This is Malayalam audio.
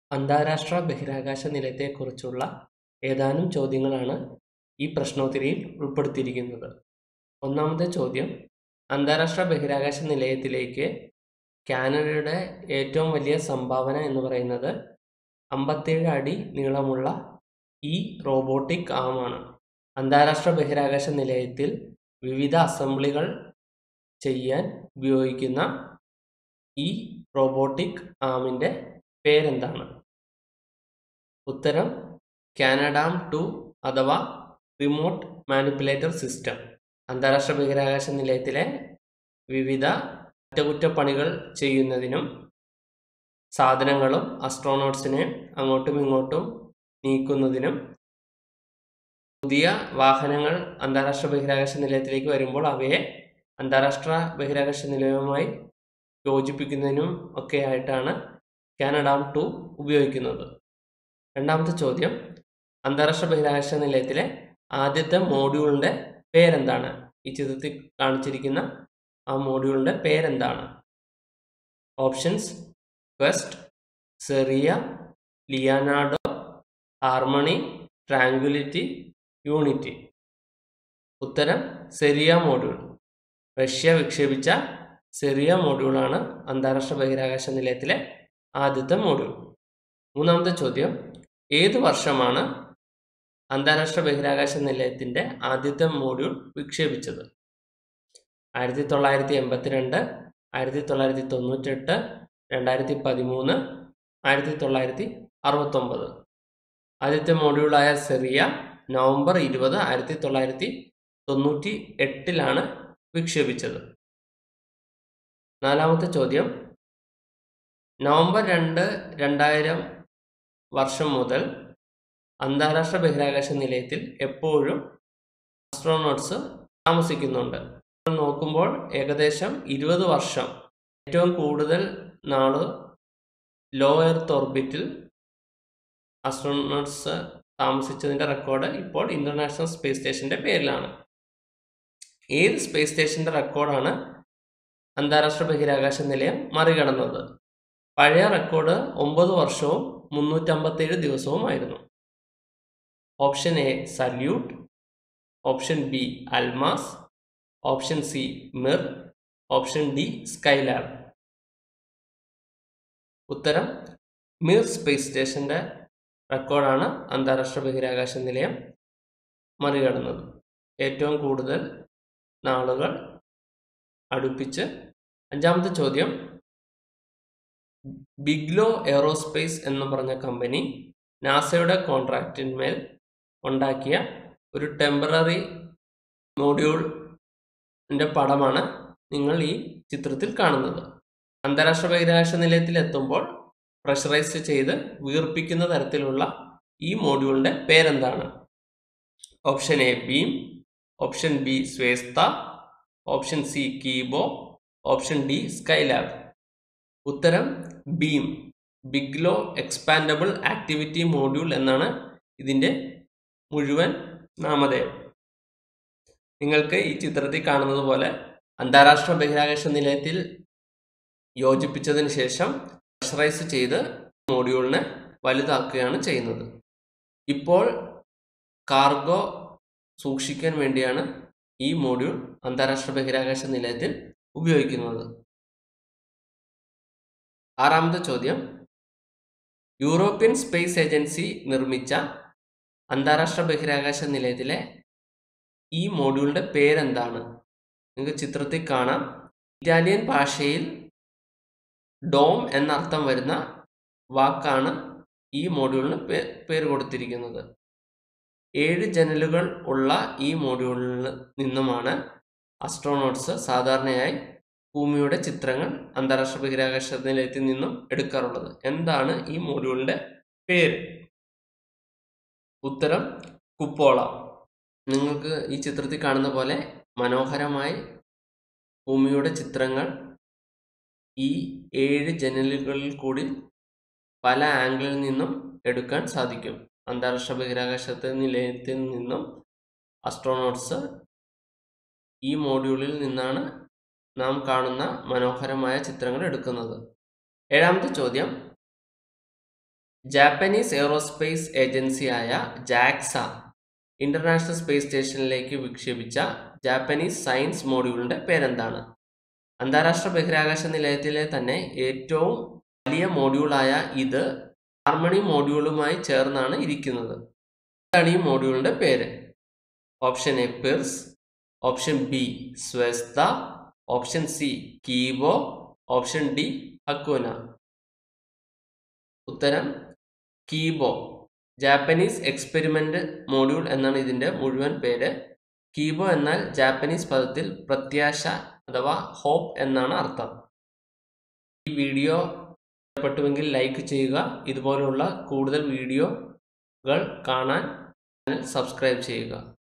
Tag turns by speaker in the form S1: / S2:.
S1: അന്താരാഷ്ട്ര ബഹിരാകാശ നിലയത്തെക്കുറിച്ചുള്ള ഏതാനും ചോദ്യങ്ങളാണ് ഈ പ്രശ്നോത്തരിയിൽ ഉൾപ്പെടുത്തിയിരിക്കുന്നത്. ഒന്നാമത്തെ ചോദ്യം അന്താരാഷ്ട്ര ബഹിരാകാശ നിലയത്തിലേക്ക് കാനഡയുടെ ഏറ്റവും വലിയ സംഭാവന എന്ന് പറയുന്നത് അമ്പത്തേഴ് അടി നീളമുള്ള ഈ റോബോട്ടിക് ആം ആണ്. അന്താരാഷ്ട്ര ബഹിരാകാശ നിലയത്തിൽ വിവിധ അസംബ്ലികൾ ചെയ്യാൻ ഉപയോഗിക്കുന്ന ഈ റോബോട്ടിക് ആമിൻ്റെ പേരെന്താണ്? ഉത്തരം കാനഡാം ടു അഥവാ റിമോട്ട് മാനിപ്പുലേറ്റർ സിസ്റ്റം. അന്താരാഷ്ട്ര ബഹിരാകാശ നിലയത്തിലെ വിവിധ അറ്റകുറ്റപ്പണികൾ ചെയ്യുന്നതിനും സാധനങ്ങളും അസ്ട്രോനോട്സിനെ അങ്ങോട്ടും ഇങ്ങോട്ടും നീക്കുന്നതിനും പുതിയ വാഹനങ്ങൾ അന്താരാഷ്ട്ര ബഹിരാകാശ നിലയത്തിലേക്ക് വരുമ്പോൾ അവയെ അന്താരാഷ്ട്ര ബഹിരാകാശ നിലയവുമായി യോജിപ്പിക്കുന്നതിനും ഒക്കെയായിട്ടാണ് കാനഡാം ടു ഉപയോഗിക്കുന്നത്. രണ്ടാമത്തെ ചോദ്യം അന്താരാഷ്ട്ര ബഹിരാകാശ നിലയത്തിലെ ആദ്യത്തെ മോഡ്യൂളിൻ്റെ പേരെന്താണ്? ഈ ചിത്രത്തിൽ കാണിച്ചിരിക്കുന്ന ആ മോഡ്യൂളിൻ്റെ പേരെന്താണ്? Options Quest, Zarya, Leonardo, Harmony, Tranquility, Unity. ഉത്തരം സെറിയ മോഡ്യൂൾ. റഷ്യ വിക്ഷേപിച്ച സെറിയ മോഡ്യൂളാണ് അന്താരാഷ്ട്ര ബഹിരാകാശ നിലയത്തിലെ ആദ്യത്തെ മോഡ്യൂൾ. മൂന്നാമത്തെ ചോദ്യം ഏത് വർഷമാണ് അന്താരാഷ്ട്ര ബഹിരാകാശ നിലയത്തിൻ്റെ ആദ്യത്തെ മോഡ്യൂൾ വിക്ഷേപിച്ചത്? ആയിരത്തി തൊള്ളായിരത്തി എൺപത്തിരണ്ട്, ആയിരത്തി തൊള്ളായിരത്തി തൊണ്ണൂറ്റെട്ട്, രണ്ടായിരത്തി പതിമൂന്ന്, ആയിരത്തി തൊള്ളായിരത്തി അറുപത്തൊമ്പത്. ആദ്യത്തെ മോഡ്യൂളായ സെറിയ നവംബർ ഇരുപത് ആയിരത്തി തൊള്ളായിരത്തി തൊണ്ണൂറ്റി എട്ടിലാണ് വിക്ഷേപിച്ചത്. നാലാമത്തെ ചോദ്യം നവംബർ രണ്ട് രണ്ടായിരം വർഷം മുതൽ അന്താരാഷ്ട്ര ബഹിരാകാശ നിലയത്തിൽ എപ്പോഴും ആസ്ട്രോനോട്സ് താമസിക്കുന്നുണ്ട്. നോക്കുമ്പോൾ ഏകദേശം ഇരുപത് വർഷം ഏറ്റവും കൂടുതൽ നാള് ലോ എർത്ത് ഓർബിറ്റിൽ ആസ്ട്രോനോട്സ് താമസിച്ചതിൻ്റെ റെക്കോർഡ് ഇപ്പോൾ ഇൻ്റർനാഷണൽ സ്പേസ് സ്റ്റേഷൻ്റെ പേരിലാണ്. ഏത് സ്പേസ് സ്റ്റേഷൻ്റെ റെക്കോർഡാണ് അന്താരാഷ്ട്ര ബഹിരാകാശ നിലയം മറികടന്നത്? പഴയ റെക്കോർഡ് ഒമ്പത് വർഷവും മുന്നൂറ്റമ്പത്തേഴ് ദിവസവുമായിരുന്നു. Option A Salyut, option B Almaz, option C Mir, option D Skylab. ഉത്തരം മിർ സ്പേസ് സ്റ്റേഷൻ്റെ റെക്കോർഡാണ് അന്താരാഷ്ട്ര ബഹിരാകാശ നിലയം മറികടന്നത്. ഏറ്റവും കൂടുതൽ നാളുകൾ അടുപ്പിച്ച്. അഞ്ചാമത്തെ ചോദ്യം ബിഗ്ലോ എയ്റോസ്പേസ് എന്ന് പറഞ്ഞ കമ്പനി നാസയുടെ കോൺട്രാക്റ്റിന്മേൽ ഉണ്ടാക്കിയ ഒരു ടെമ്പററി മോഡ്യൂളിൻ്റെ പടമാണ് നിങ്ങൾ ഈ ചിത്രത്തിൽ കാണുന്നത്. അന്താരാഷ്ട്ര ബഹിരാകാശ നിലയത്തിൽ എത്തുമ്പോൾ പ്രഷറൈസ് ചെയ്ത് വീർപ്പിക്കുന്ന തരത്തിലുള്ള ഈ മോഡ്യൂളിൻ്റെ പേരെന്താണ്? Option A BEAM, option B Zvezda, option C Kibo, option D Skylab. ഉത്തരം BEAM. Bigelow expandable activity module എന്നാണ് ഇതിൻ്റെ മുഴുവൻ നാമധേയം. നിങ്ങൾക്ക് ഈ ചിത്രത്തിൽ കാണുന്നത് പോലെ അന്താരാഷ്ട്ര ബഹിരാകാശ നിലയത്തിൽ യോജിപ്പിച്ചതിന് ശേഷം പ്രഷറൈസ് ചെയ്ത് മോഡ്യൂളിനെ വലുതാക്കുകയാണ് ചെയ്യുന്നത്. ഇപ്പോൾ കാർഗോ സൂക്ഷിക്കാൻ വേണ്ടിയാണ് ഈ മോഡ്യൂൾ അന്താരാഷ്ട്ര ബഹിരാകാശ നിലയത്തിൽ ഉപയോഗിക്കുന്നത്. ആറാമത്തെ ചോദ്യം യൂറോപ്യൻ സ്പേസ് ഏജൻസി നിർമ്മിച്ച അന്താരാഷ്ട്ര ബഹിരാകാശ നിലയത്തിലെ ഈ മോഡ്യൂളിൻ്റെ പേരെന്താണ്? നിങ്ങൾക്ക് ചിത്രത്തിൽ കാണാം. ഇറ്റാലിയൻ ഭാഷയിൽ ഡോം എന്നർത്ഥം വരുന്ന വാക്കാണ് ഈ മോഡ്യൂളിന് പേര് കൊടുത്തിരിക്കുന്നത്. ഏഴ് ജനലുകൾ ഉള്ള ഈ മോഡ്യൂളിൽ നിന്നുമാണ് ആസ്ട്രോനോട്സ് സാധാരണയായി ഭൂമിയുടെ ചിത്രങ്ങൾ അന്താരാഷ്ട്ര ബഹിരാകാശ നിലയത്തിൽ നിന്നും എടുക്കാറുള്ളത്. എന്താണ് ഈ മോഡ്യൂളിൻ്റെ പേര്? ഉത്തരം കുപ്പോള. നിങ്ങൾക്ക് ഈ ചിത്രത്തിൽ കാണുന്ന പോലെ മനോഹരമായി ഭൂമിയുടെ ചിത്രങ്ങൾ ഈ ഏഴ് ജനലുകളിൽ കൂടി പല ആംഗിളിൽ നിന്നും എടുക്കാൻ സാധിക്കും. അന്താരാഷ്ട്ര ബഹിരാകാശ നിലയത്തിൽ നിന്നും ആസ്ട്രോനോട്സ് ഈ മോഡ്യൂളിൽ നിന്നാണ് നാം കാണുന്ന മനോഹരമായ ചിത്രങ്ങൾ എടുക്കുന്നത്. ഏഴാമത്തെ ചോദ്യം ജാപ്പനീസ് എയ്റോസ്പേസ് ഏജൻസിയായ ജാക്സ ഇന്റർനാഷണൽ സ്പേസ് സ്റ്റേഷനിലേക്ക് വിക്ഷേപിച്ച ജാപ്പനീസ് സയൻസ് മോഡ്യൂളിന്റെ പേരെന്താണ് അന്താരാഷ്ട്ര ബഹിരാകാശ നിലയത്തിലെ തന്നെ ഏറ്റവും വലിയ മോഡ്യൂളായ ഇത് ഹാർമണി മോഡ്യൂളുമായി ചേർന്നാണ് ഇരിക്കുന്നത് ഇതാണ് ഈ മോഡ്യൂളിന്റെ പേര് option A Pirs option B Zvezda option C Kibo option D അക്വന ഉത്തരം കീബോ ജാപ്പനീസ് എക്സ്പെരിമെന്റ് മോഡ്യൂൾ എന്നാണ് ഇതിന്റെ മുഴുവൻ പേര് കീബോ എന്നാൽ ജാപ്പനീസ് പദത്തിൽ പ്രത്യാശ അഥവാ ഹോപ്പ് എന്നാണ് അർത്ഥം ഈ വീഡിയോ ഇഷ്ടപ്പെട്ടുവെങ്കിൽ ലൈക്ക് ചെയ്യുക ഇതുപോലുള്ള കൂടുതൽ വീഡിയോകൾ കാണാൻ സബ്സ്ക്രൈബ് ചെയ്യുക